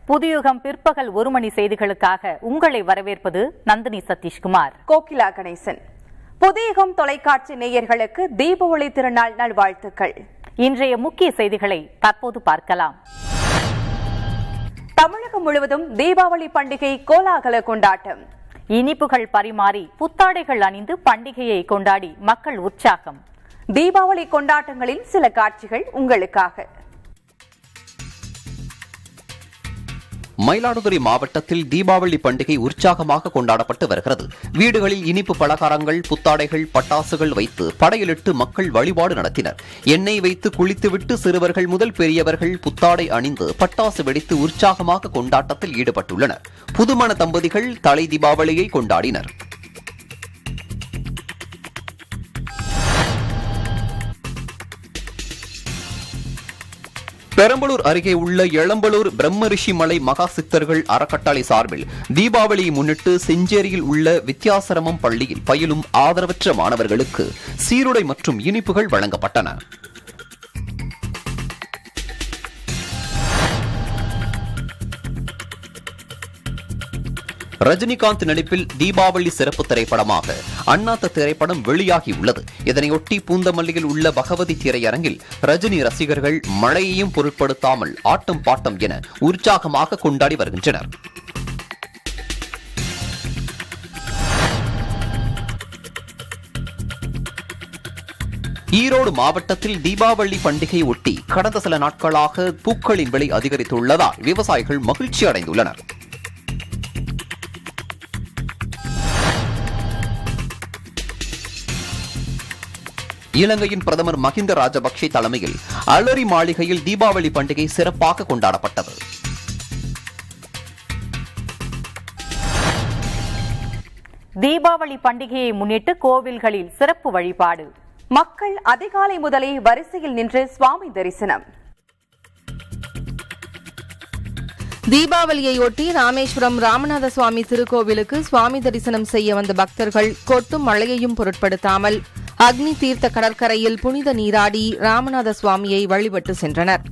புதியுகம் பிற்பகல் ஒரு மணி செய்திகளுக்காக உங்களை வரவேற்பது நந்தினி சதீஷ்குமார் கோகிலா கணேசன் புதியகம் தொலைக்காட்சி நேயர்களுக்கு தீபாவளி திருநாள் நல்வாழ்த்துக்கள் இன்றைய முக்கிய செய்திகளை தற்போது பார்க்கலாம் தமிழகம் முழுவதும் தீபாவளி பண்டிகை கோலாகல கொண்டாட்டம் இனிப்புகள் பரிமாறி புத்தாடைகள் அணிந்து பண்டிகையை கொண்டாடி மக்கள் உற்சாகம் தீபாவளி கொண்டாட்டங்களில் சில காட்சிகள் உங்களுக்காக மயிலாடுதுறை மாவட்டத்தில் தீபாவளி பண்டிகை உற்சாகமாக கொண்டாடப்பட்டு வருகிறது வீடுகளில் இனிப்பு பலகாரங்கள் புத்தாடைகள் பட்டாசுகள் வைத்து படையலிட்டு மக்கள் வழிபாடு நடத்தினர் எண்ணெய் வைத்து குளித்துவிட்டு சிறுவர்கள் முதல் பெரியவர்கள் புத்தாடை அணிந்து பட்டாசு வெடித்து உற்சாகமாக கொண்டாட்டத்தில் ஈடுபட்டுள்ளனர் புதுமண தம்பதிகள் தலை தீபாவளியை கொண்டாடினர் பெரம்பலூர் அருகே உள்ள எளம்பலூர் பிரம்மரிஷி மலை மகா சித்தர்கள் அறக்கட்டளை சார்பில் தீபாவளியை முன்னிட்டு செஞ்சேரியில் உள்ள வித்யாசிரமம் பள்ளியில் பயிலும் ஆதரவற்ற மாணவர்களுக்கு சீருடை மற்றும் இனிப்புகள் வழங்கப்பட்டன ரஜினிகாந்த் நடிப்பில் தீபாவளி சிறப்பு திரைப்படமாக அண்ணாத்த திரைப்படம் வெளியாகியுள்ளது இதனையொட்டி பூந்தமல்லியில் உள்ள பகவதி திரையரங்கில் ரஜினி ரசிகர்கள் மழையையும் பொருட்படுத்தாமல் ஆட்டம் பாட்டம் என உற்சாகமாக கொண்டாடி வருகின்றனர் ஈரோடு மாவட்டத்தில் தீபாவளி பண்டிகையை ஒட்டி கடந்த சில நாட்களாக பூக்களின் விலை அதிகரித்துள்ளதால் விவசாயிகள் மகிழ்ச்சி அடைந்துள்ளனர் இலங்கையின் பிரதமர் மஹிந்த ராஜபக்சே தலைமையில் அலரி மாளிகையில் தீபாவளி பண்டிகை சிறப்பாக கொண்டாடப்பட்டது தீபாவளி பண்டிகையை முன்னிட்டு கோவில்களில் சிறப்பு வழிபாடு மக்கள் அதிகாலை முதலே வரிசையில் நின்று சுவாமி தரிசனம் தீபாவளியையொட்டி ராமேஸ்வரம் ராமநாத சுவாமி திருக்கோவிலுக்கு சுவாமி தரிசனம் செய்ய வந்த பக்தர்கள் கொட்டும் மழையையும் பொருட்படுத்தாமல் அக்னி தீர்த்த கடற்கரையில் புனித நீராடி ராமநாத சுவாமியை வழிபட்டு சென்றனர்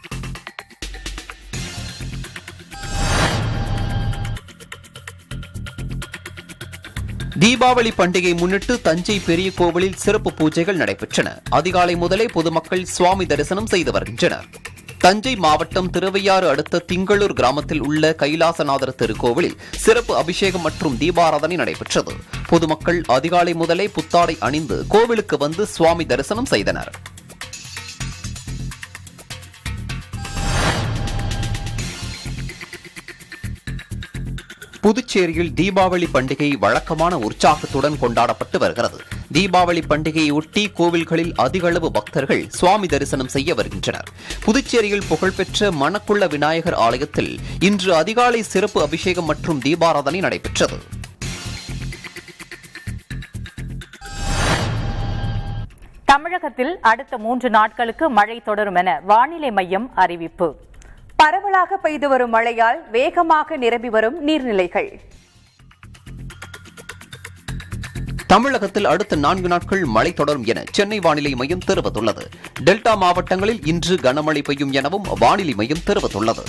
தீபாவளி பண்டிகை முன்னிட்டு தஞ்சை பெரிய கோவிலில் சிறப்பு பூஜைகள் நடைபெற்றன அதிகாலை முதலே பொதுமக்கள் சுவாமி தரிசனம் செய்து வருகின்றனர் தஞ்சை மாவட்டம் திருவையாறு அடுத்த திங்களூர் கிராமத்தில் உள்ள கைலாசநாதர் திருக்கோவிலில் சிறப்பு அபிஷேகம் மற்றும் தீபாராதனை நடைபெற்றது பொதுமக்கள் அதிகாலை முதலே புத்தாடை அணிந்து கோவிலுக்கு வந்து சுவாமி தரிசனம் செய்தனர் புதுச்சேரியில் தீபாவளி பண்டிகை வழக்கமான உற்சாகத்துடன் கொண்டாடப்பட்டு வருகிறது தீபாவளி பண்டிகையை ஒட்டி கோவில்களில் அதிக அளவு பக்தர்கள் சுவாமி தரிசனம் செய்ய வருகின்றனர் புதுச்சேரியில் புகழ்பெற்ற மணக்குள்ள விநாயகர் ஆலயத்தில் இன்று அதிகாலை சிறப்பு அபிஷேகம் மற்றும் தீபாராதனை நடைபெற்றது தமிழகத்தில் அடுத்த மூன்று நாட்களுக்கு மழை தொடரும் என வானிலை மையம் அறிவிப்பு பரவலாக பெய்து வரும் மழையால் வேகமாக நிரம்பி வரும் நீர்நிலைகள் தமிழகத்தில் அடுத்த நான்கு நாட்கள் மழை தொடரும் என சென்னை வானிலை மையம் தெரிவித்துள்ளது டெல்டா மாவட்டங்களில் இன்று கனமழை பெய்யும் எனவும் வானிலை மையம் தெரிவித்துள்ளது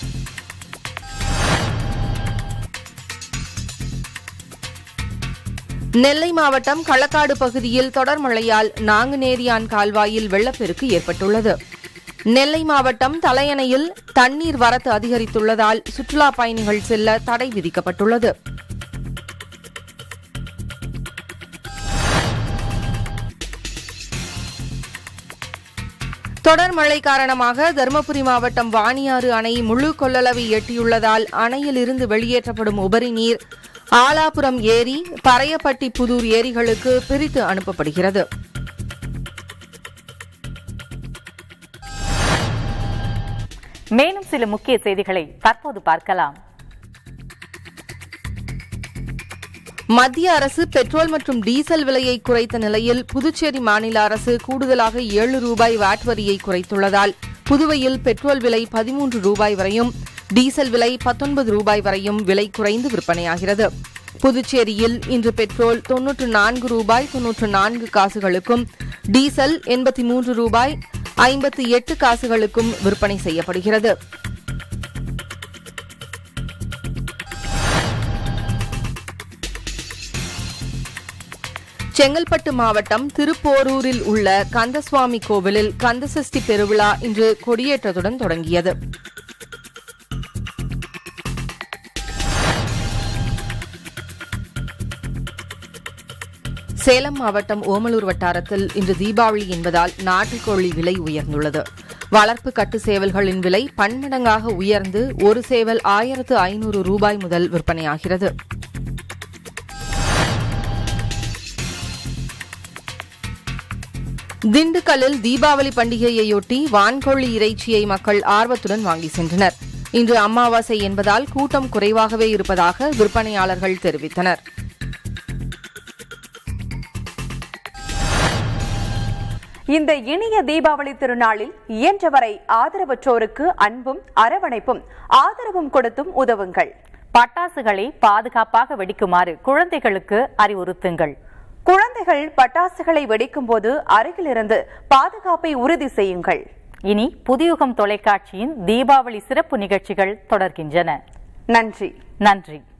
நெல்லை மாவட்டம் களக்காடு பகுதியில் தொடர் மழையால் நாங்குநேரியான் கால்வாயில் வெள்ளப்பெருக்கு ஏற்பட்டுள்ளது நெல்லை மாவட்டம் தலையணையில் தண்ணீர் வரத்து அதிகரித்துள்ளதால் சுற்றுலா பயணிகள் செல்ல தடை விதிக்கப்பட்டுள்ளது தொடர் மழை காரணமாக தருமபுரி மாவட்டம் வாணியாறு அணை முழு கொள்ளளவை எட்டியுள்ளதால் அணையில் இருந்து வெளியேற்றப்படும் உபரி நீர் ஆலாபுரம் ஏரி பறையப்பட்டி புதூர் ஏரிகளுக்கு பிரித்து அனுப்பப்படுகிறது மேலும் சில முக்கிய செய்திகளை தற்போது பார்க்கலாம் மத்திய அரசு பெட்ரோல் மற்றும் டீசல் விலையை குறைத்த நிலையில் புதுச்சேரி மாநில அரசு கூடுதலாக ஏழு ரூபாய் வாட் வரியை குறைத்துள்ளதால் புதுவையில் பெட்ரோல் விலை பதிமூன்று ரூபாய் வரையும் டீசல் விலை பத்தொன்பது ரூபாய் வரையும் விலை குறைந்து விற்பனையாகிறது புதுச்சேரியில் இன்று பெட்ரோல் தொன்னூற்று நான்கு ரூபாய் தொன்னூற்று நான்கு காசுகளுக்கும் டீசல் எண்பத்தி மூன்று ரூபாய் ஐம்பத்தி எட்டு காசுகளுக்கும் விற்பனை செய்யப்படுகிறது செங்கல்பட்டு மாவட்டம் திருப்போரூரில் உள்ள கந்தசுவாமி கோவிலில் கந்தசஷ்டி பெருவிழா இன்று கொடியேற்றத்துடன் தொடங்கியது சேலம் மாவட்டம் ஓமலூர் வட்டாரத்தில் இன்று தீபாவளி என்பதால் நாட்டுக்கோழி விலை உயர்ந்துள்ளது வளர்ப்பு கட்டு சேவல்களின் விலை பன்மடங்காக உயர்ந்து ஒரு சேவல் ஆயிரத்து ஐநூறு ரூபாய் முதல் விற்பனையாகிறது திண்டுக்கல்லில் தீபாவளி பண்டிகையையொட்டி வான்கோழி இறைச்சியை மக்கள் ஆர்வத்துடன் வாங்கி சென்றனர் இன்று அமாவாசை என்பதால் கூட்டம் குறைவாகவே இருப்பதாக விற்பனையாளர்கள் தெரிவித்தனர் இந்த இனிய தீபாவளி திருநாளில் இயன்றவரை ஆதரவற்றோருக்கு அன்பும் அரவணைப்பும் ஆதரவும் கொடுத்தும் உதவுங்கள் பட்டாசுகளை பாதுகாப்பாக வெடிக்குமாறு குழந்தைகளுக்கு அறிவுறுத்துங்கள் குழந்தைகள் பட்டாசுகளை வெடிக்கும் போது அருகிலிருந்து பாதுகாப்பை உறுதி செய்யுங்கள் இனி புதியுகம் தொலைக்காட்சியின் தீபாவளி சிறப்பு நிகழ்ச்சிகள் தொடர்கின்றன நன்றி நன்றி